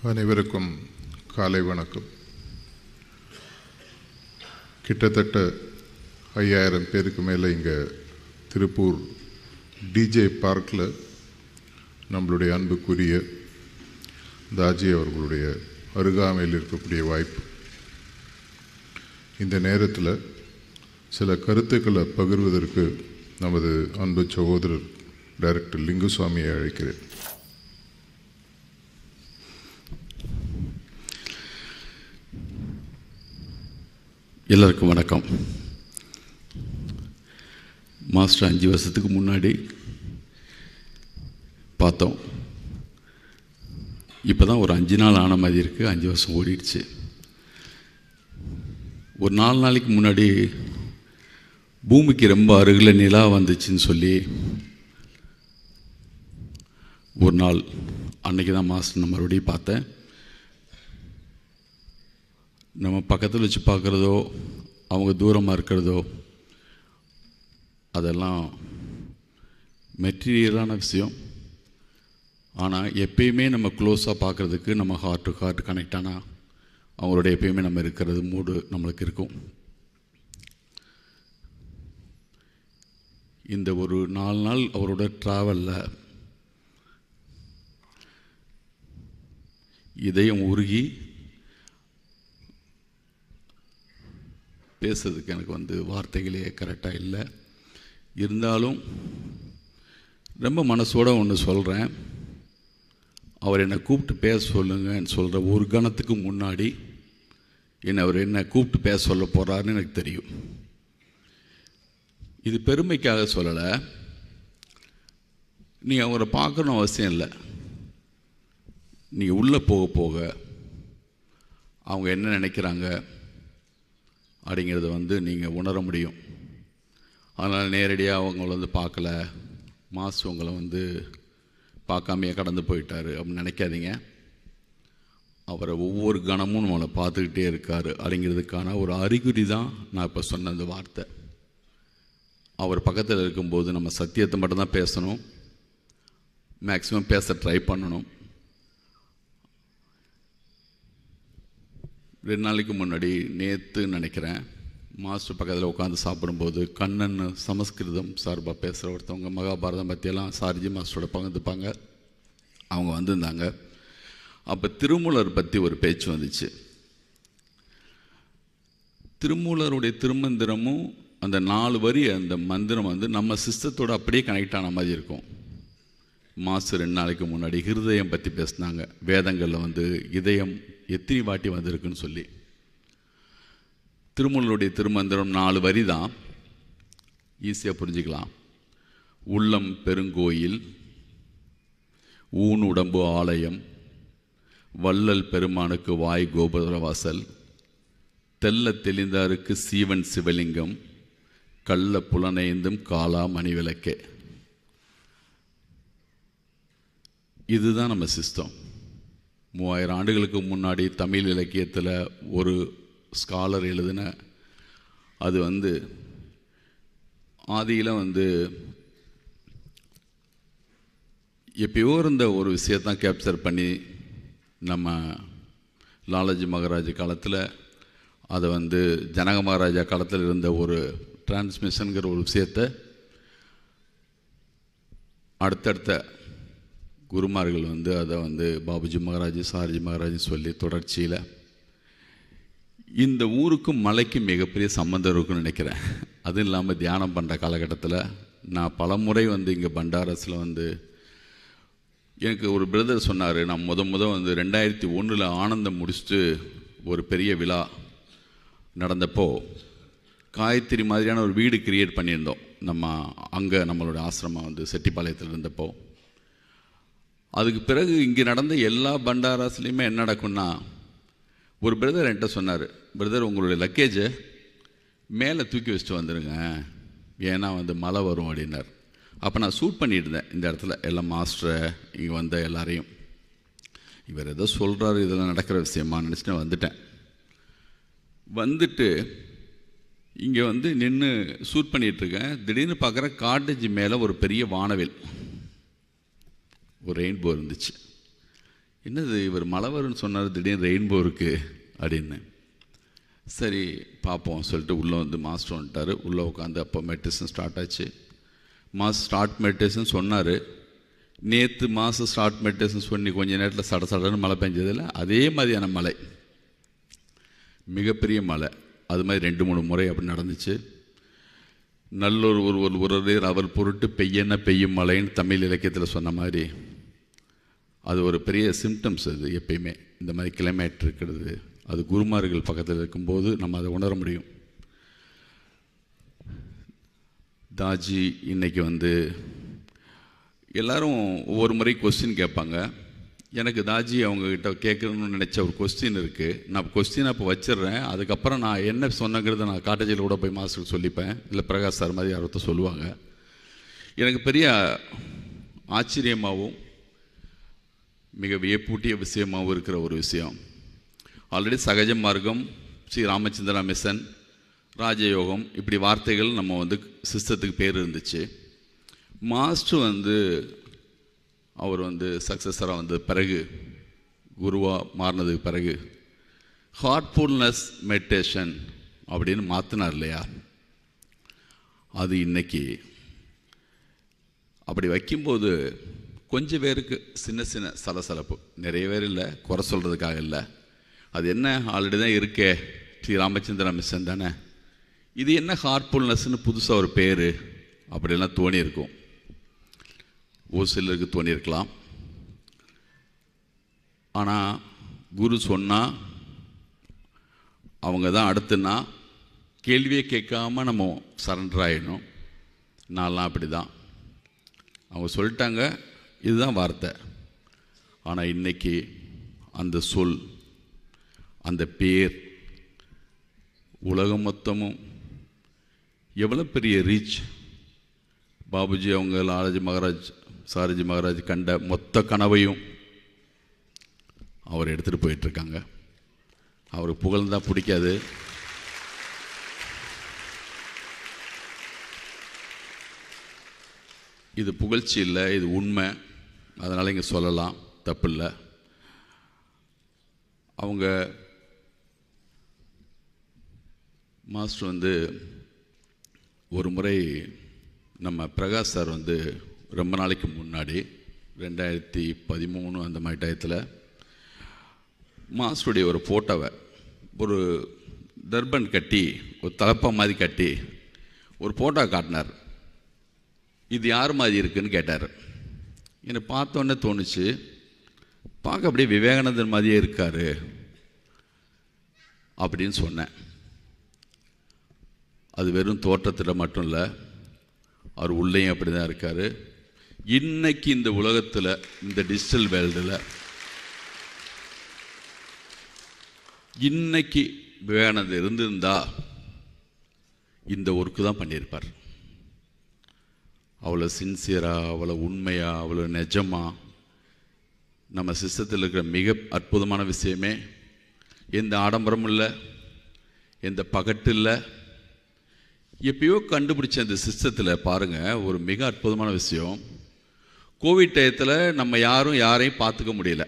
அனைவருக்கும் காலை வணக்கம் கிட்டத்தட்ட ஐயாயிரம் பேருக்கு மேலே இங்கே திருப்பூர் டிஜே பார்க்கில் நம்மளுடைய அன்புக்குரிய தாஜி அவர்களுடைய அருகாமையில் இருக்கக்கூடிய வாய்ப்பு இந்த நேரத்தில் சில கருத்துக்களை பகிர்வதற்கு நமது அன்பு சகோதரர் டைரக்டர் லிங்குசுவாமியை அழைக்கிறேன் எல்லாருக்கும் வணக்கம் மாஸ்டர் அஞ்சு வருஷத்துக்கு முன்னாடி பார்த்தோம் இப்போ தான் ஒரு அஞ்சு நாள் ஆன மாதிரி இருக்குது அஞ்சு வருஷம் ஓடிடுச்சு ஒரு நாலு நாளைக்கு முன்னாடி பூமிக்கு ரொம்ப அருகில் நிலா வந்துச்சுன்னு சொல்லி ஒரு நாள் அன்னைக்கு தான் மாஸ்டர் நான் மறுபடியும் பார்த்தேன் நம்ம பக்கத்தில் வச்சு பார்க்குறதோ அவங்க தூரமாக இருக்கிறதோ அதெல்லாம் மெட்டீரியலான விஷயம் ஆனால் எப்பயுமே நம்ம க்ளோஸாக பார்க்குறதுக்கு நம்ம ஹார்ட் டு ஹார்ட் கனெக்ட் ஆனால் அவங்களோட எப்பயுமே நம்ம இருக்கிறது மூடு நம்மளுக்கு இருக்கும் இந்த ஒரு நாலு நாள் அவரோட ட்ராவலில் இதயம் உருகி பேசுறதுக்கு எனக்கு வந்து வார்த்தைகளே கரெக்டாக இல்லை இருந்தாலும் ரொம்ப மனசோட ஒன்று சொல்கிறேன் அவர் என்னை கூப்பிட்டு பேச சொல்லுங்கன்னு சொல்கிற ஒரு கணத்துக்கு முன்னாடி என்னை அவர் என்ன கூப்பிட்டு பேச சொல்ல போகிறாருன்னு எனக்கு தெரியும் இது பெருமைக்காக சொல்லலை நீங்கள் அவரை பார்க்கணும் அவசியம் இல்லை நீங்கள் உள்ளே போக போக அவங்க என்ன நினைக்கிறாங்க அப்படிங்கிறத வந்து நீங்கள் உணர முடியும் அதனால் நேரடியாக அவங்கள வந்து பார்க்கல மாசு உங்களை வந்து பார்க்காமையே கடந்து போயிட்டார் அப்படின்னு நினைக்காதீங்க அவரை ஒவ்வொரு கணமும் நம்மளை பார்த்துக்கிட்டே இருக்கார் அப்படிங்கிறதுக்கான ஒரு அறிகுறி தான் நான் இப்போ சொன்ன அந்த வார்த்தை அவர் பக்கத்தில் இருக்கும்போது நம்ம சத்தியத்தை மட்டும்தான் பேசணும் மேக்ஸிமம் பேச ட்ரை பண்ணணும் ரெண்டு நாளைக்கு முன்னாடி நேற்று நினைக்கிறேன் மாஸ்டர் பக்கத்தில் உட்காந்து சாப்பிடும்போது கண்ணன் சமஸ்கிருதம் சார்பாக பேசுகிற ஒருத்தவங்க மகாபாரதம் பற்றியெல்லாம் சார்ஜி மாஸ்டரோட பகிர்ந்துப்பாங்க அவங்க வந்திருந்தாங்க அப்போ திருமூலர் பற்றி ஒரு பேச்சு வந்துச்சு திருமூலருடைய திருமந்திரமும் அந்த நாலு வரி அந்த மந்திரம் வந்து நம்ம சிஸ்டத்தோடு அப்படியே கனெக்ட் ஆன மாதிரி இருக்கும் மாசு ரெண்டு நாளைக்கு முன்னாடி ஹிருதயம் பற்றி பேசினாங்க வேதங்களில் வந்து இதயம் எத்தனை வாட்டி வந்திருக்குன்னு சொல்லி திருமூலருடைய திருமந்திரம் நாலு வரி தான் ஈஸியாக புரிஞ்சுக்கலாம் உள்ளம் பெருங்கோயில் ஊன் உடம்பு ஆலயம் வள்ளல் பெருமானுக்கு வாய் கோபுரவாசல் தெல்ல தெளிந்தாருக்கு சீவன் சிவலிங்கம் கள்ள புலனைந்தும் காலா மணிவிளக்கே இதுதான் நம்ம சிஸ்டம் மூவாயிரம் ஆண்டுகளுக்கு முன்னாடி தமிழ் இலக்கியத்தில் ஒரு ஸ்காலர் எழுதின அது வந்து ஆதியில் வந்து எப்பயோ இருந்த ஒரு விஷயத்தான் கேப்சர் பண்ணி நம்ம லாலாஜி மகாராஜ் காலத்தில் அதை வந்து ஜனக மகாராஜா காலத்தில் இருந்த ஒரு டிரான்ஸ்மிஷனுங்கிற ஒரு விஷயத்தை அடுத்தடுத்த குருமார்கள் வந்து அதை வந்து பாபுஜி மகாராஜ் சாரஜி மகாராஜ் சொல்லி தொடர்ச்சியில் இந்த ஊருக்கும் மலைக்கும் மிகப்பெரிய சம்மந்தம் இருக்குன்னு நினைக்கிறேன் அதுவும் இல்லாமல் தியானம் பண்ணுற காலகட்டத்தில் நான் பல முறை வந்து இங்கே பண்டாரஸில் வந்து எனக்கு ஒரு பிரதர் சொன்னார் நான் முத முத வந்து ரெண்டாயிரத்தி ஒன்றில் ஆனந்தம் முடிச்சுட்டு ஒரு பெரிய விழா நடந்தப்போ காயத்ரி மாதிரியான ஒரு வீடு கிரியேட் பண்ணியிருந்தோம் நம்ம அங்கே நம்மளோட ஆசிரமம் வந்து செட்டிப்பாளையத்தில் இருந்தப்போ அதுக்கு பிறகு இங்கே நடந்த எல்லா பண்டாராஸ்லேயுமே என்ன நடக்கும்னா ஒரு பிரதர் என்கிட்ட சொன்னார் பிரதர் உங்களுடைய லக்கேஜை மேலே தூக்கி வச்சுட்டு வந்துடுங்க ஏன்னா வந்து மழை வரும் அப்படின்னார் அப்போ நான் சூட் பண்ணிட்டு இருந்தேன் இந்த இடத்துல எல்லாம் மாஸ்டரை இங்கே வந்த எல்லாரையும் இவர் ஏதோ சொல்கிறாரு இதெல்லாம் நடக்கிற விஷயமா நினச்சிட்டு வந்துட்டேன் வந்துட்டு இங்கே வந்து நின்று ஷூட் பண்ணிகிட்ருக்கேன் திடீர்னு பார்க்குற காட்டேஜ் மேலே ஒரு பெரிய வானவில் ஒரு ரெயின்போ இருந்துச்சு என்னது இவர் மழை வரும்னு சொன்னார் திடீர்னு ரெயின்போ இருக்குது அப்படின்னு சரி பார்ப்போம் சொல்லிட்டு உள்ளே வந்து மாஸ்டர் வந்துட்டார் உள்ளே உட்காந்து அப்போ மெடிடேஷன் ஸ்டார்ட் ஆச்சு மாஸ் ஸ்டார்ட் மெடிடேஷன் சொன்னார் நேற்று மாதம் ஸ்டார்ட் மெடிடேஷன் சொல்லி கொஞ்ச நேரத்தில் சட சடன்னு மழை பெஞ்சதில்ல அதே மாதிரியான மழை மிகப்பெரிய மழை அது மாதிரி ரெண்டு மூணு முறை அப்படி நடந்துச்சு நல்லொரு ஒரு ஒரு உறவர் அவர் பொருட்டு பெய்யன பெய்யும் மழைன்னு தமிழ் இலக்கியத்தில் சொன்ன மாதிரி அது ஒரு பெரிய சிம்டம்ஸ் அது எப்பயுமே இந்த மாதிரி கிளைமேட் இருக்கிறது அது குருமார்கள் பக்கத்தில் இருக்கும்போது நம்ம அதை உணர முடியும் தாஜி இன்னைக்கு வந்து எல்லாரும் ஒவ்வொரு முறை கொஸ்டின் கேட்பாங்க எனக்கு தாஜி அவங்கக்கிட்ட கேட்கணும்னு நினச்ச ஒரு கொஸ்டின் இருக்குது நான் கொஸ்டின் அப்போ வச்சிடுறேன் அதுக்கப்புறம் நான் என்ன சொன்னங்கிறத நான் காட்டேஜில் கூட போய் மாஸ்டருக்கு சொல்லிப்பேன் இல்லை பிரகாஷ் சார் மாதிரி யாரோ சொல்லுவாங்க எனக்கு பெரிய ஆச்சரியமாகவும் மிக வியப்பூட்டிய விஷயமாகவும் இருக்கிற ஒரு விஷயம் ஆல்ரெடி சகஜ மார்க்கம் ஸ்ரீ ராமச்சந்திரா மிஷன் ராஜயோகம் இப்படி வார்த்தைகள் நம்ம வந்து சிஸ்டத்துக்கு பேர் இருந்துச்சு மாஸ்டர் வந்து அவர் வந்து சக்ஸஸராக வந்த பிறகு குருவாக மாறினதுக்கு பிறகு ஹார்ட்ஃபுல்னஸ் மெடிடேஷன் அப்படின்னு மாற்றினார் இல்லையா அது இன்னைக்கு அப்படி வைக்கும்போது கொஞ்சம் பேருக்கு சின்ன சின்ன சலசலப்பு நிறைய பேர் இல்லை குறை சொல்கிறதுக்காக இல்லை அது என்ன ஆல்ரெடி தான் இருக்கே ஸ்ரீ ராமச்சந்திரா மிஷன் தானே இது என்ன ஹார்ட்ஃபுல்னஸ்னு புதுசாக ஒரு பேர் அப்படிலாம் தோணியிருக்கும் ஒரு சிலருக்கு தோணியிருக்கலாம் ஆனால் குரு சொன்னால் அவங்க தான் அடுத்துன்னா கேள்வியே கேட்காம நம்ம சரண்டர் ஆகிடணும் நான்லாம் அப்படி தான் அவங்க சொல்லிட்டாங்க இதுதான் வார்த்தை ஆனால் இன்னைக்கு அந்த சொல் அந்த பேர் உலகம் மொத்தமும் எவ்வளோ பெரிய ரீச் பாபுஜி அவங்க லாலாஜி மகாராஜ் சாரஜி மகாராஜ் கண்ட மொத்த கனவையும் அவர் எடுத்துகிட்டு போயிட்டுருக்காங்க அவருக்கு புகழ்ந்தா பிடிக்காது இது புகழ்ச்சி இல்லை இது உண்மை அதனால் இங்கே சொல்லலாம் தப்பு இல்லை அவங்க மாஸ்டர் வந்து ஒரு முறை நம்ம பிரகாஷ் சார் வந்து ரொம்ப நாளைக்கு முன்னாடி ரெண்டாயிரத்தி பதிமூணு அந்த மாதிரி டயத்தில் மாஸ்டருடைய ஒரு ஃபோட்டோவை ஒரு தர்பன் கட்டி ஒரு தலப்பா மாதிரி கட்டி ஒரு ஃபோட்டோ காட்டினார் இது யார் மாதிரி இருக்குன்னு கேட்டார் என்னை பார்த்தோன்னே தோணுச்சு பார்க்க அப்படியே விவேகானந்தர் மாதிரியே இருக்கார் அப்படின்னு சொன்னேன் அது வெறும் தோற்றத்தில் மட்டும் இல்லை அவர் உள்ளேயும் அப்படி தான் இருக்கார் இன்னைக்கு இந்த உலகத்தில் இந்த டிஜிட்டல் வேர்ல்டில் இன்னைக்கு விவேகானந்தர் இருந்திருந்தா இந்த ஒர்க்கு தான் பண்ணியிருப்பார் அவ்வளோ சின்சியராக அவ்வளோ உண்மையாக அவ்வளோ நிஜமாக நம்ம சிஸ்டத்தில் இருக்கிற மிக அற்புதமான விஷயமே எந்த ஆடம்பரமும் இல்லை எந்த பகட்டு இல்லை எப்பயோ கண்டுபிடிச்ச அந்த சிஸ்டத்தில் பாருங்கள் ஒரு மிக அற்புதமான விஷயம் கோவிட் டயத்தில் நம்ம யாரும் யாரையும் பார்த்துக்க முடியல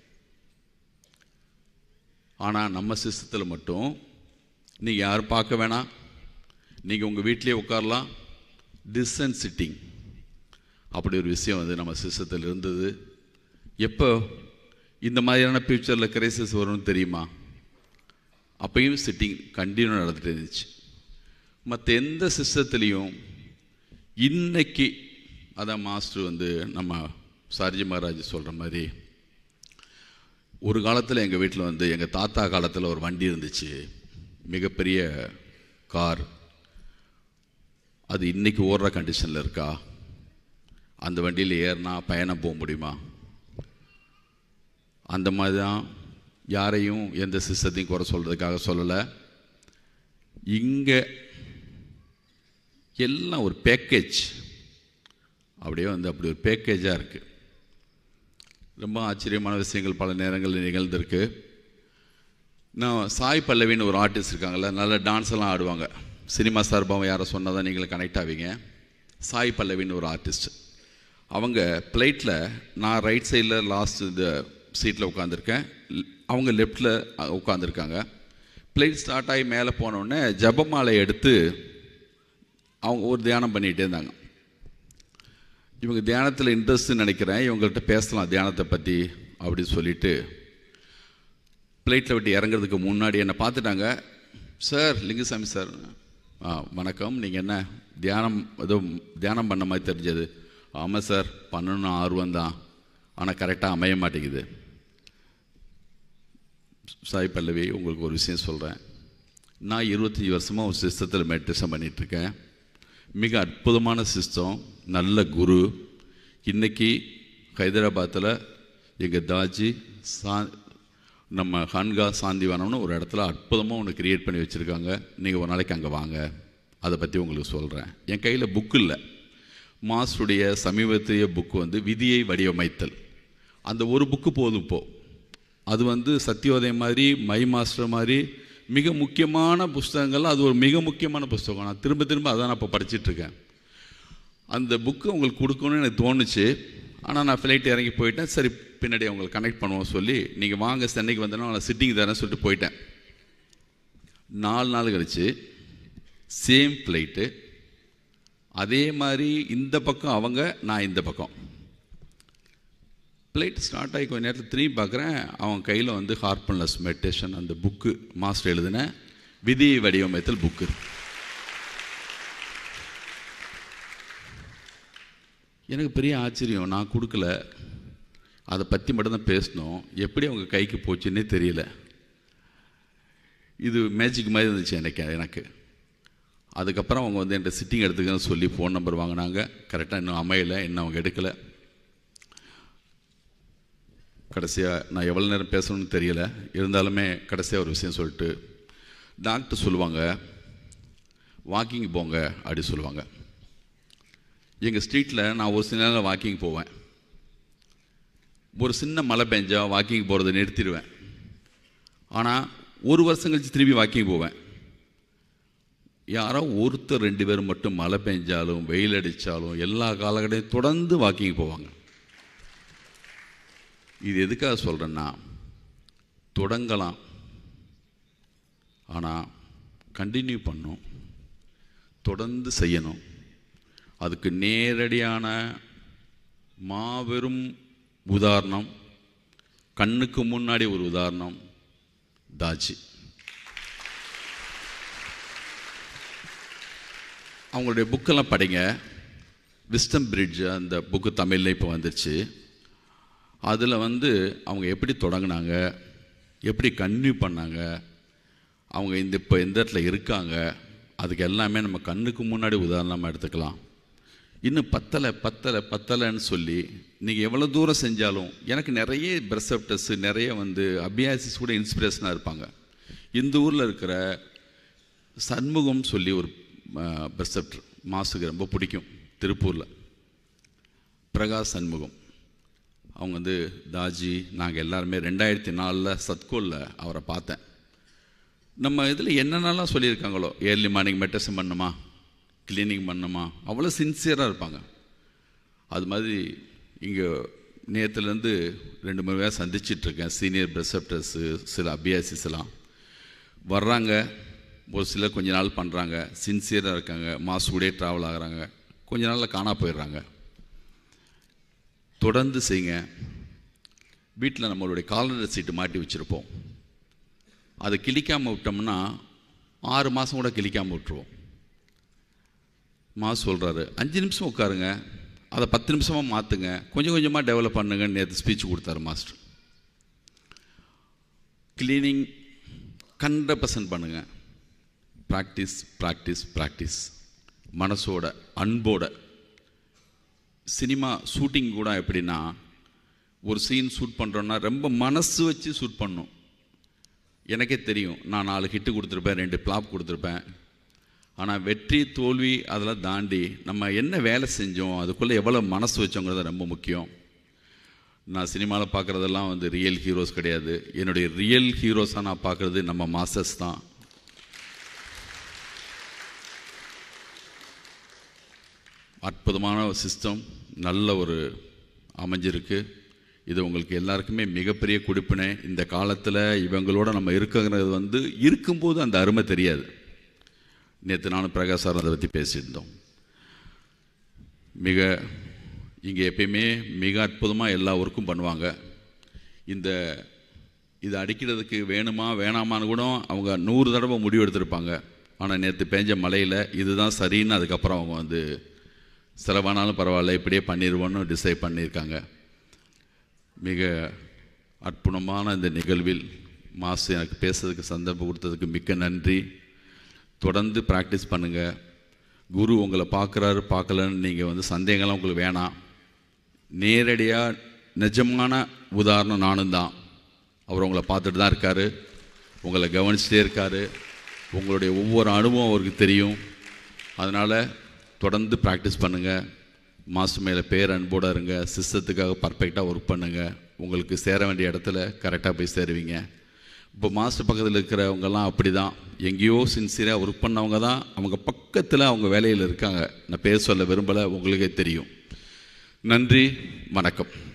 ஆனால் நம்ம சிஸ்டத்தில் மட்டும் நீங்கள் யாரும் பார்க்க வேணாம் நீங்கள் உங்கள் வீட்டிலேயே உட்காரலாம் டிஸ்டன்ஸ் சிட்டிங் அப்படி ஒரு விஷயம் வந்து நம்ம சிஸ்டத்தில் இருந்தது எப்போ இந்த மாதிரியான ஃபியூச்சரில் கிரைசிஸ் வரும்னு தெரியுமா அப்பயும் சிட்டிங் கண்டினியூ நடந்துட்டு இருந்துச்சு மற்ற எந்த சிஸ்டத்துலேயும் இன்னைக்கு அதான் மாஸ்டர் வந்து நம்ம சார்ஜி மகாராஜ் சொல்கிற மாதிரி ஒரு காலத்தில் எங்கள் வீட்டில் வந்து எங்கள் தாத்தா காலத்தில் ஒரு வண்டி இருந்துச்சு மிகப்பெரிய கார் அது இன்னைக்கு ஓடுற கண்டிஷனில் இருக்கா அந்த வண்டியில் ஏறினா பயணம் போக முடியுமா அந்த மாதிரி தான் யாரையும் எந்த சிஸ்டத்தையும் குறை சொல்கிறதுக்காக சொல்லலை இங்கே எல்லாம் ஒரு பேக்கேஜ் அப்படியே வந்து அப்படி ஒரு பேக்கேஜாக இருக்குது ரொம்ப ஆச்சரியமான விஷயங்கள் பல நேரங்களில் நிகழ்ந்திருக்கு நான் சாய் பல்லவின்னு ஒரு ஆர்டிஸ்ட் இருக்காங்கல்ல நல்ல டான்ஸ் எல்லாம் ஆடுவாங்க சினிமா சார்பாக யாரை சொன்னால் தான் நீங்களும் கனெக்ட் ஆவீங்க சாய் பல்லவின்னு ஒரு ஆர்டிஸ்ட் அவங்க பிளைட்டில் நான் ரைட் சைடில் லாஸ்ட் இந்த சீட்டில் உட்காந்துருக்கேன் அவங்க லெஃப்டில் உட்காந்துருக்காங்க பிளேட் ஸ்டார்ட் ஆகி மேலே போனோடனே ஜபமாலை எடுத்து அவங்க ஒரு தியானம் பண்ணிகிட்டே இருந்தாங்க இவங்க தியானத்தில் இன்ட்ரெஸ்ட்னு நினைக்கிறேன் இவங்கள்ட்ட பேசலாம் தியானத்தை பற்றி அப்படின்னு சொல்லிட்டு பிளேட்டில் விட்டு இறங்குறதுக்கு முன்னாடி என்னை பார்த்துட்டாங்க சார் லிங்குசாமி சார் ஆ வணக்கம் நீங்கள் என்ன தியானம் ஏதோ தியானம் பண்ண மாதிரி தெரிஞ்சது ஆமாம் சார் பண்ணணும் ஆர்வம் தான் ஆனால் கரெக்டாக அமைய மாட்டேங்குது சாய் பல்லவி உங்களுக்கு ஒரு விஷயம் சொல்கிறேன் நான் இருபத்தஞ்சி வருஷமாக ஒரு சிஸ்டத்தில் மெடிடேஷன் பண்ணிகிட்ருக்கேன் மிக அற்புதமான சிஸ்டம் நல்ல குரு இன்னைக்கு ஹைதராபாத்தில் எங்கள் தாஜி சா நம்ம ஹன்கா சாந்திவனம்னு ஒரு இடத்துல அற்புதமாக ஒன்று கிரியேட் பண்ணி வச்சுருக்காங்க நீங்கள் ஒரு நாளைக்கு அங்கே வாங்க அதை பற்றி உங்களுக்கு சொல்கிறேன் என் கையில் புக்கு இல்லை மாஸ்டருடைய சமீபத்திய புக்கு வந்து விதியை வடிவமைத்தல் அந்த ஒரு புக்கு போதும் இப்போ அது வந்து சத்தியோதயம் மாதிரி மை மாஸ்டர் மாதிரி மிக முக்கியமான புஸ்தகங்கள் அது ஒரு மிக முக்கியமான புஸ்தகம் நான் திரும்ப திரும்ப அதான் நான் இப்போ படிச்சிட்ருக்கேன் அந்த புக்கு உங்களுக்கு கொடுக்கணும்னு எனக்கு தோணுச்சு ஆனால் நான் ஃப்ளைட் இறங்கி போயிட்டேன் சரி பின்னாடி அவங்களை கனெக்ட் பண்ணுவோம் சொல்லி நீங்கள் வாங்க சென்னைக்கு வந்தேன்னா நான் சிட்டிங் தரேன்னு சொல்லிட்டு போயிட்டேன் நாலு நாள் கழிச்சு சேம் ஃப்ளைட்டு அதே மாதிரி இந்த பக்கம் அவங்க நான் இந்த பக்கம் ஃப்ளைட் ஸ்டார்ட் ஆகி கொஞ்ச நேரத்தில் திரும்பி பார்க்குறேன் அவன் கையில் வந்து ஹார்பன்லெஸ் மெடிடேஷன் அந்த புக்கு மாஸ்டர் எழுதின விதி வடிவமைத்தல் புக்கு எனக்கு பெரிய ஆச்சரியம் நான் கொடுக்கல அதை பற்றி மட்டும்தான் பேசினோம் எப்படி அவங்க கைக்கு போச்சுன்னே தெரியல இது மேஜிக் மாதிரி இருந்துச்சு எனக்கு எனக்கு அதுக்கப்புறம் அவங்க வந்து என்கிட்ட சிட்டிங் எடுத்துக்கன்னு சொல்லி ஃபோன் நம்பர் வாங்கினாங்க கரெக்டாக இன்னும் அமையலை இன்னும் அவங்க எடுக்கலை கடைசியாக நான் எவ்வளோ நேரம் பேசணும்னு தெரியல இருந்தாலுமே கடைசியாக ஒரு விஷயம் சொல்லிட்டு டாக்டர் சொல்லுவாங்க வாக்கிங் போங்க அப்படி சொல்லுவாங்க எங்கள் ஸ்ட்ரீட்டில் நான் ஒரு சில நேரம் வாக்கிங் போவேன் ஒரு சின்ன மழை பெஞ்சா வாக்கிங் போகிறத நிறுத்திடுவேன் ஆனால் ஒரு வருஷம் கழிச்சு திரும்பி வாக்கிங் போவேன் யாரோ ஒருத்தர் ரெண்டு பேர் மட்டும் மழை பெஞ்சாலும் வெயில் அடித்தாலும் எல்லா காலகட்டையும் தொடர்ந்து வாக்கிங் போவாங்க இது எதுக்காக சொல்கிறேன்னா தொடங்கலாம் ஆனால் கண்டினியூ பண்ணும் தொடர்ந்து செய்யணும் அதுக்கு நேரடியான மாபெரும் உதாரணம் கண்ணுக்கு முன்னாடி ஒரு உதாரணம் தாஜி அவங்களுடைய புக்கெல்லாம் படிங்க விஸ்டம் பிரிட்ஜ் அந்த புக்கு தமிழில் இப்போ வந்துருச்சு அதில் வந்து அவங்க எப்படி தொடங்கினாங்க எப்படி கன்டினியூ பண்ணாங்க அவங்க இந்த இப்போ எந்த இடத்துல இருக்காங்க அதுக்கு எல்லாமே நம்ம கண்ணுக்கு முன்னாடி உதாரணமாக எடுத்துக்கலாம் இன்னும் பத்தலை பத்தலை பத்தலைன்னு சொல்லி நீங்கள் எவ்வளோ தூரம் செஞ்சாலும் எனக்கு நிறைய பிரசப்டர்ஸ் நிறைய வந்து அபியாசிஸ் கூட இன்ஸ்பிரேஷனாக இருப்பாங்க இந்த ஊரில் இருக்கிற சண்முகம் சொல்லி ஒரு பிரசப்டர் மாசுக்கு ரொம்ப பிடிக்கும் திருப்பூரில் பிரகாஷ் சண்முகம் அவங்க வந்து தாஜி நாங்கள் எல்லாருமே ரெண்டாயிரத்தி நாலில் சத்கோலில் அவரை பார்த்தேன் நம்ம இதில் என்னென்னலாம் சொல்லியிருக்காங்களோ ஏர்லி மார்னிங் மெடிடேஷன் பண்ணுமா கிளீனிங் பண்ணுமா அவ்வளோ சின்சியராக இருப்பாங்க அது மாதிரி இங்கே நேற்றுலேருந்து ரெண்டு மூணு பேர் சந்திச்சிட்ருக்கேன் சீனியர் பிரசப்டர்ஸு சில அபியாசிஸ் எல்லாம் வர்றாங்க ஒரு சிலர் கொஞ்ச நாள் பண்ணுறாங்க சின்சியராக இருக்காங்க மாசூடே ட்ராவல் ஆகுறாங்க கொஞ்ச நாளில் காணா போயிடுறாங்க தொடர்ந்து செய்யுங்க வீட்டில் நம்மளுடைய காலண்டர் சீட்டு மாட்டி வச்சுருப்போம் அதை கிழிக்காமல் விட்டோம்னா ஆறு மாதம் கூட கிழிக்காமல் விட்டுருவோம் மாஸ் சொல்கிறாரு அஞ்சு நிமிஷம் உட்காருங்க அதை பத்து நிமிஷமாக மாற்றுங்க கொஞ்சம் கொஞ்சமாக டெவலப் பண்ணுங்கன்னு நேற்று ஸ்பீச் கொடுத்தாரு மாஸ்டர் கிளீனிங் ஹண்ட்ரட் பர்சன்ட் பண்ணுங்கள் ப்ராக்டிஸ் ப்ராக்டிஸ் ப்ராக்டிஸ் மனசோட அன்போட சினிமா ஷூட்டிங் கூட எப்படின்னா ஒரு சீன் ஷூட் பண்ணுறோன்னா ரொம்ப மனசு வச்சு ஷூட் பண்ணும் எனக்கே தெரியும் நான் நாலு ஹிட்டு கொடுத்துருப்பேன் ரெண்டு பிளாப் கொடுத்துருப்பேன் ஆனால் வெற்றி தோல்வி அதெல்லாம் தாண்டி நம்ம என்ன வேலை செஞ்சோம் அதுக்குள்ளே எவ்வளோ மனசு வச்சோங்கிறது ரொம்ப முக்கியம் நான் சினிமாவில் பார்க்குறதெல்லாம் வந்து ரியல் ஹீரோஸ் கிடையாது என்னுடைய ரியல் ஹீரோஸாக நான் பார்க்குறது நம்ம மாஸ்டர்ஸ் தான் அற்புதமான சிஸ்டம் நல்ல ஒரு அமைஞ்சிருக்கு இது உங்களுக்கு எல்லாருக்குமே மிகப்பெரிய குடிப்பினை இந்த காலத்தில் இவங்களோட நம்ம இருக்குங்கிறது வந்து இருக்கும்போது அந்த அருமை தெரியாது நேற்று நானும் பிரகாஷ் சார் அதை பற்றி பேசியிருந்தோம் மிக இங்கே எப்பயுமே மிக அற்புதமாக எல்லா ஒர்க்கும் பண்ணுவாங்க இந்த இதை அடிக்கிறதுக்கு வேணுமா வேணாமான்னு கூட அவங்க நூறு தடவை முடிவு எடுத்திருப்பாங்க ஆனால் நேற்று பெஞ்ச மழையில் இதுதான் சரின்னு அதுக்கப்புறம் அவங்க வந்து செலவானாலும் பரவாயில்ல இப்படியே பண்ணிடுவோன்னு டிசைட் பண்ணியிருக்காங்க மிக அற்புதமான இந்த நிகழ்வில் மாசு எனக்கு பேசுறதுக்கு சந்தர்ப்பம் கொடுத்ததுக்கு மிக்க நன்றி தொடர்ந்து ப்ராக்டிஸ் பண்ணுங்கள் குரு உங்களை பார்க்குறாரு பார்க்கலன்னு நீங்கள் வந்து சந்தேகம்லாம் உங்களுக்கு வேணாம் நேரடியாக நிஜமான உதாரணம் நானும் தான் அவர் உங்களை பார்த்துட்டு தான் இருக்கார் உங்களை கவனிச்சுட்டே இருக்கார் உங்களுடைய ஒவ்வொரு அனுபவம் அவருக்கு தெரியும் அதனால் தொடர்ந்து ப்ராக்டிஸ் பண்ணுங்கள் மாசு மேலே பேர் அன்போடு இருங்க சிஸ்டத்துக்காக பர்ஃபெக்டாக ஒர்க் பண்ணுங்கள் உங்களுக்கு சேர வேண்டிய இடத்துல கரெக்டாக போய் சேருவீங்க இப்போ மாஸ்டர் பக்கத்தில் இருக்கிறவங்கெல்லாம் அப்படி தான் எங்கேயோ சின்சியராக ஒர்க் பண்ணவங்க தான் அவங்க பக்கத்தில் அவங்க வேலையில் இருக்காங்க நான் பேர் சொல்ல விரும்பலை உங்களுக்கே தெரியும் நன்றி வணக்கம்